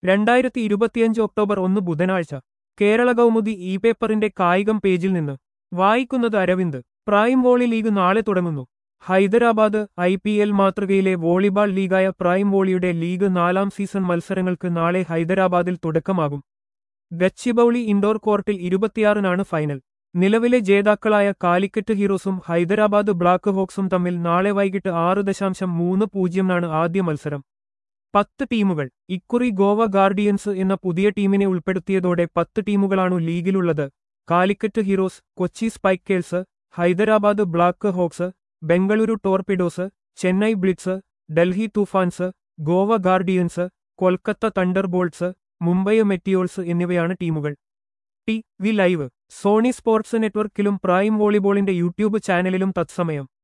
രണ്ടായിരത്തി ഇരുപത്തിയഞ്ച് ഒക്ടോബർ ഒന്ന് ബുധനാഴ്ച കേരള കൗമുദി ഇ പേപ്പറിന്റെ കായികം പേജിൽ നിന്ന് വായിക്കുന്നത് അരവിന്ദ് പ്രൈം വോളി ലീഗ് നാളെ തുടങ്ങുന്നു ഹൈദരാബാദ് ഐ പി എൽ മാതൃകയിലെ വോളിബാൾ ലീഗായ പ്രൈം വോളിയുടെ ലീഗ് നാലാം സീസൺ മത്സരങ്ങൾക്ക് നാളെ ഹൈദരാബാദിൽ തുടക്കമാകും ഗച്ചിബൌളി ഇൻഡോർ കോർട്ടിൽ ഇരുപത്തിയാറിനാണ് ഫൈനൽ നിലവിലെ ജേതാക്കളായ കാലിക്കറ്റ് ഹീറോസും ഹൈദരാബാദ് ബ്ലാക്ക് ഹോക്സും തമ്മിൽ നാളെ വൈകിട്ട് ആറ് ദശാംശം മൂന്ന് പൂജ്യംനാണ് ആദ്യ മത്സരം പത്ത് ടീമുകൾ ഇക്കുറി ഗോവ ഗാർഡിയൻസ് എന്ന പുതിയ ടീമിനെ ഉൾപ്പെടുത്തിയതോടെ പത്ത് ടീമുകളാണു ലീഗിലുള്ളത് Calicut heroes Kochi spikers Hyderabad black hawks Bengaluru torpedoes Chennai blitz Delhi Toofans Goa guardians Kolkata thunderbolts Mumbai meteors എന്നിവയാണ് ടീമുകൾ T V live Sony sports നെറ്റ്വർക്കിലും പ്രൈം വോളിബോളിന്റെ യൂട്യൂബ് ചാനലിലും തത്സമയം